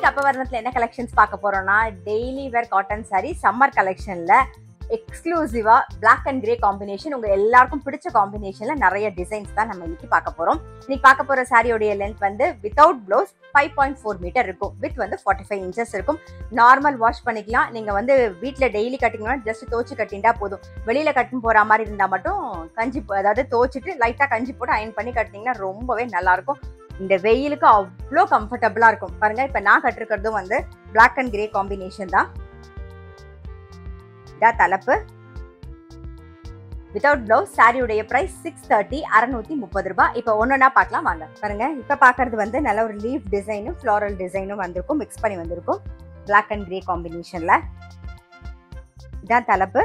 இன்னைக்கு அப்பவரணத்துல என்ன கலெக்ஷன்ஸ் பார்க்க போறோம்னா daily wear cotton saree summer கலெக்ஷன்ல எக்ஸ்க்ளூசிவா Black அண்ட் கிரே காம்பினேஷன் உங்க எல்லாருக்கும் பிடிச்ச காம்பினேஷன்ல நிறைய டிசைன்ஸ் தான் நம்ம இன்னைக்கு பார்க்க போறோம் இன்னைக்கு பார்க்க போற சாரியோடைய லென்த் வந்து without blouse five point four metre இருக்கும் வித் வந்து ஃபார்ட்டி ஃபைவ் இன்ச்சஸ் இருக்கும் நார்மல் வாஷ் பண்ணிக்கலாம் நீங்க வந்து வீட்ல டெய்லி கட்டிங்கன்னா ஜஸ்ட் தோச்சு கட்டிண்டா போதும் வெளியில கட்டின்னு போற மாதிரி இருந்தா மட்டும் கஞ்சி போ- அதாவது தோச்சிட்டு லைட்டா கஞ்சி போட்டு அயன் பண்ணி கட்டினீங்கன்னா ரொம்பவே நல்லா இருக்கும் இந்த வெயிலுக்கு அவ்வளோ கம்ஃபர்டபுளா இருக்கும் பாருங்க இப்ப நான் கட்டிருக்கிறதும் வந்து Black அண்ட் கிரே காம்பினேஷன் தான் இதான் தலைப்பு வித்தவுட் பிளவுஸ் சாரியுடைய பிரைஸ் சிக்ஸ் தேர்ட்டி அறநூத்தி முப்பது ரூபாய் இப்போ ஒன்னொன்னா பார்க்கலாம் வாங்க பாருங்க இப்ப பாக்குறது வந்து நல்ல ஒரு லீஃப் டிசைனும் ஃப்ளோரல் டிசைனும் வந்திருக்கும் மிக்ஸ் பண்ணி வந்திருக்கும் Black அண்ட் கிரே காம்பினேஷன்ல இதான் தலைப்பு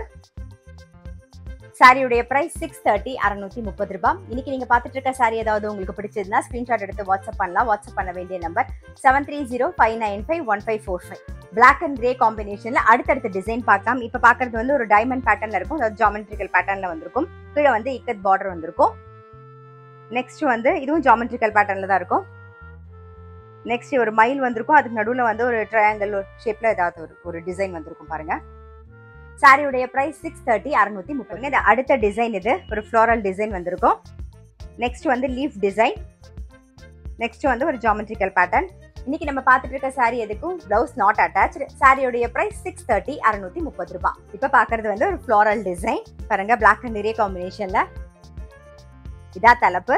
சாரியுடைய பிரைஸ் சிக்ஸ் தேர்ட்டி அறநூத்தி முப்பது ரூபாய் இன்னைக்கு நீங்க பார்த்துட்டு இருக்க சாரி ஏதாவது உங்களுக்கு பிடிச்சதுன்னா ஸ்கிரீன்ஷாட் எடுத்து வாட்ஸ்அப் பண்ணலாம் வாட்ஸ்அப் பண்ண வேண்டிய number seven three zero five nine five one five four five black and grey காம்பினேஷன்ல அடுத்தடுத்த டிசைன் பார்க்கலாம் இப்ப பாக்குறது வந்து ஒரு டைமண்ட் பேட்டர்ன்ல இருக்கும் அதாவது ஜாமெட்ரிக்கல் பேட்டர்ன்ல வந்திருக்கும் கீழே வந்து இக்கத் பார்டர் வந்திருக்கும் நெக்ஸ்ட் வந்து இதுவும் ஜாமெட்ரிக்கல் பேட்டர்ன்ல தான் இருக்கும் நெக்ஸ்ட் ஒரு மயில் வந்திருக்கும் அதுக்கு நடுவுல வந்து ஒரு ட்ரையாங்கிள் ஷேப்ல ஏதாவது ஒரு ஒரு டிசைன் வந்திருக்கும் பாருங்க சாரியுடைய பிரைஸ் சிக்ஸ் தேர்ட்டி அறுநூத்தி முப்பது இது அடுத்த டிசைன் இது ஒரு ஃப்ளோரல் டிசைன் வந்திருக்கும் நெக்ஸ்ட் வந்து லீஃப் டிசைன் நெக்ஸ்ட் வந்து ஒரு ஜாமெட்ரிக்கல் பேட்டர்ன் இன்னைக்கு நம்ம பார்த்துட்டு இருக்க சாரி எதுக்கும் பிளவுஸ் நாட் அட்டாச்சு சாரியோடைய பிரைஸ் சிக்ஸ் தேர்ட்டி அறுநூத்தி முப்பது ரூபாய் இப்ப பாக்குறது வந்து ஒரு ஃப்ளோரல் டிசைன் பாருங்க பிளாக் அண்ட் நிறைய காம்பினேஷன்ல இதா தலைப்பு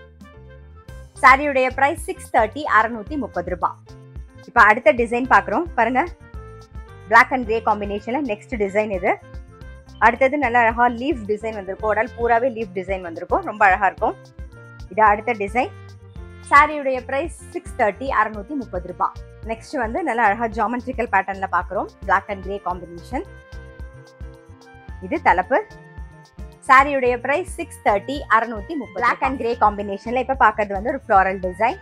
சாரியுடைய பிரைஸ் சிக்ஸ் தேர்ட்டி அறுநூத்தி முப்பது ரூபாய் இப்ப அடுத்த டிசைன் பாக்குறோம் பாருங்க Black அண்ட் கிரே காம்பினேஷன்ல நெக்ஸ்ட் டிசைன் இது அடுத்தது நல்ல அழகா லீஃப் டிசைன் வந்திருக்கும் உடல் பூராவே லீஃப் டிசைன் வந்திருக்கும் ரொம்ப அழகா இருக்கும் இது அடுத்த டிசைன் சாரியுடைய பிரைஸ் சிக்ஸ் தேர்ட்டி அறுநூத்தி முப்பது ரூபாய் நெக்ஸ்ட் வந்து நல்ல அழகா ஜாமெட்ரிக்கல் பேட்டர்ன்ல பாக்குறோம் Black அண்ட் கிரே காம்பினேஷன் இது தலைப்பு சாரியுடைய பிரைஸ் சிக்ஸ் தேர்ட்டி அறுநூத்தி முப்பது Black அண்ட் கிரே காம்பினேஷன்ல இப்ப பாக்குறது வந்து ஒரு ஃப்ளோரல் டிசைன்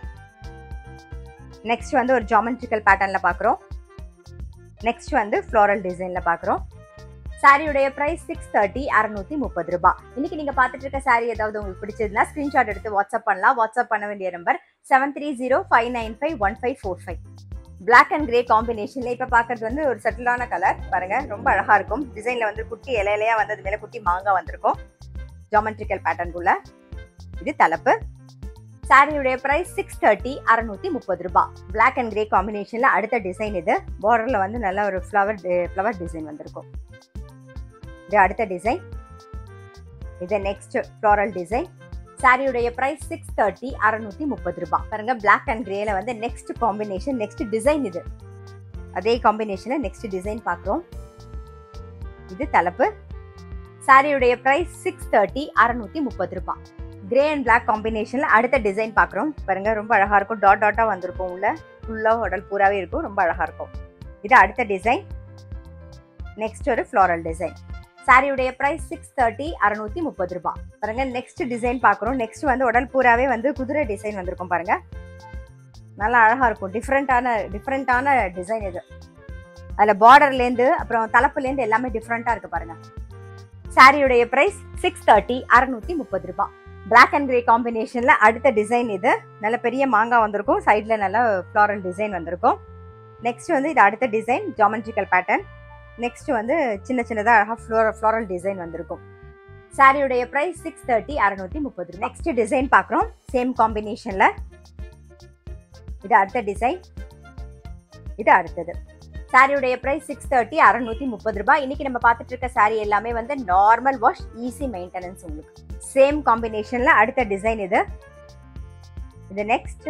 நெக்ஸ்ட் வந்து ஒரு ஜாமெட்ரிக்கல் பேட்டர்ன்ல பாக்குறோம் நெக்ஸ்ட் வந்து ஃப்ளோரல் டிசைன்ல பாக்குறோம் சாரியுடைய பிரைஸ் சிக்ஸ் தேர்ட்டி அறுநூத்தி முப்பது ரூபாய் இன்னைக்கு நீங்க பார்த்துட்டு இருக்க சாரி ஏதாவது உங்களுக்கு பிடிச்சதுன்னா ஸ்கிரீன்ஷாட் எடுத்து வாட்ஸ்அப் பண்ணலாம் வாட்ஸ்அப் பண்ண வேண்டிய number seven three zero five nine five one five four five black and grey காம்பினேஷன்ல இப்ப பாக்குறது வந்து ஒரு செட்டிலான கலர் பாருங்க ரொம்ப அழகா இருக்கும் டிசைன்ல வந்து குட்டி இலையிலையா வந்து அது மேல குட்டி மாங்காய் வந்திருக்கும் ஜாமெட்ரிக்கல் பேட்டர்னுக்குள்ள இது தலைப்பு சாரியுடைய பிரைஸ் சிக்ஸ் தேர்ட்டி அறுநூத்தி முப்பது ரூபாய் Black அண்ட் கிரே காம்பினேஷன்ல அடுத்த டிசைன் இது பார்டர்ல வந்து நல்ல ஒரு ஃப்ளவர் ஃப்ளவர் டிசைன் வந்திருக்கும் இது அடுத்த டிசைன் இது நெக்ஸ்ட் ஃப்ளோரல் டிசைன் சாரியுடைய பிரைஸ் சிக்ஸ் தேர்ட்டி அறுநூத்தி முப்பது ரூபாய் பாருங்க Black அண்ட் கிரேல வந்து நெக்ஸ்ட் காம்பினேஷன் நெக்ஸ்ட் டிசைன் இது அதே காம்பினேஷன்ல நெக்ஸ்ட் டிசைன் பார்க்குறோம் இது தலைப்பு சாரியுடைய பிரைஸ் சிக்ஸ் தேர்ட்டி அறுநூத்தி முப்பது ரூபாய் கிரே அண்ட் Black காம்பினேஷன்ல அடுத்த டிசைன் பார்க்குறோம் பாருங்க ரொம்ப அழகா இருக்கும் டாட் டாட்டா வந்திருக்கும் உள்ள ஃபுல்லா உடல் பூராவே இருக்கும் ரொம்ப அழகா இருக்கும் இது அடுத்த டிசைன் நெக்ஸ்ட் ஒரு ஃப்ளோரல் டிசைன் சாரியுடைய பிரைஸ் சிக்ஸ் தேர்ட்டி அறுநூத்தி முப்பது ரூபாய் பாருங்க நெக்ஸ்ட் டிசைன் பார்க்குறோம் நெக்ஸ்ட் வந்து உடல் பூராவே வந்து குதிரை டிசைன் வந்திருக்கும் பாருங்க நல்லா அழகா இருக்கும் டிஃப்ரெண்டான டிஃப்ரெண்டான டிசைன் இது அதில் பார்டர்லேருந்து அப்புறம் தலைப்புலேருந்து எல்லாமே டிஃப்ரெண்ட்டாக இருக்கு பாருங்க சாரியுடைய பிரைஸ் சிக்ஸ் தேர்ட்டி அறுநூத்தி முப்பது ரூபாய் Black அண்ட் கிரே காம்பினேஷன்ல அடுத்த டிசைன் இது நல்ல பெரிய மாங்காய் வந்திருக்கும் சைடில் நல்ல ஃப்ளாரல் டிசைன் வந்திருக்கும் நெக்ஸ்ட் வந்து இது அடுத்த டிசைன் ஜாமெட்ரிக்கல் பேட்டர்ன் நெக்ஸ்ட் வந்து சின்ன சின்னதாக அழகாக ஃப்ளோர ஃப்ளாரல் டிசைன் வந்திருக்கும் சாரியுடைய பிரைஸ் சிக்ஸ் தேர்ட்டி அறுநூத்தி முப்பது நெக்ஸ்ட் டிசைன் பார்க்குறோம் சேம் காம்பினேஷன்ல இது அடுத்த டிசைன் இது அடுத்தது சாரியுடைய பிரைஸ் சிக்ஸ் தேர்ட்டி அறுநூத்தி முப்பது ரூபாய் இன்னைக்கு நம்ம பார்த்துட்டு இருக்க சாரி எல்லாமே வந்து நார்மல் வாஷ் ஈஸி மெயின்டெனன்ஸ் உங்களுக்கு சேம் காம்பினேஷன்ல அடுத்த டிசைன் இது இது நெக்ஸ்ட்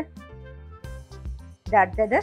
இது அடுத்தது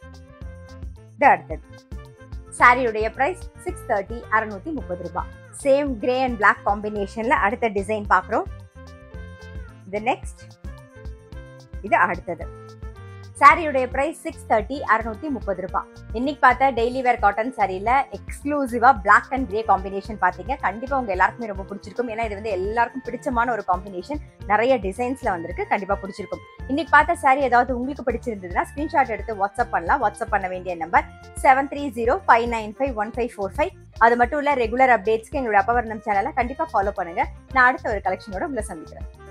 இது அடுத்தது சாரியுடைய பிரைஸ் சிக்ஸ் தேர்ட்டி அறுநூத்தி முப்பது ரூபாய் சேம் கிரே அண்ட் Black காம்பினேஷன்ல அடுத்த டிசைன் பார்க்குறோம் இது நெக்ஸ்ட் இது அடுத்தது சாரியுடைய பிரைஸ் சிக்ஸ் தேர்ட்டி அறுநூத்தி முப்பது ரூபாய் இன்னைக்கு பார்த்தா டெய்லி வேர் காட்டன் சாரியில எக்ஸ்க்ளூசிவா Black அண்ட் கிரே காம்பினேஷன் பாத்தீங்க கண்டிப்பா உங்க எல்லாருக்குமே ரொம்ப பிடிச்சிருக்கும் ஏன்னா இது வந்து எல்லாருக்கும் பிடிச்சமான ஒரு காம்பினேஷன் நிறைய டிசைன்ஸ்ல வந்திருக்கு கண்டிப்பா பிடிச்சிருக்கும் இன்னைக்கு பார்த்த சாரி ஏதாவது உங்களுக்கு பிடிச்சிருந்ததுன்னா ஸ்கிரீன்ஷாட் எடுத்து வாட்ஸ்அப் பண்ணலாம் வாட்ஸ்அப் பண்ண வேண்டிய number seven three zero five nine five one five four five அது மட்டும் இல்ல ரெகுலர் அப்டேட்ஸ்க்கு எங்களுடைய அப்பவர்ணம் சேனலை கண்டிப்பா ஃபாலோ பண்ணுங்க நான் அடுத்த ஒரு கலெக்ஷனோட உங்களை சந்திக்கிறேன்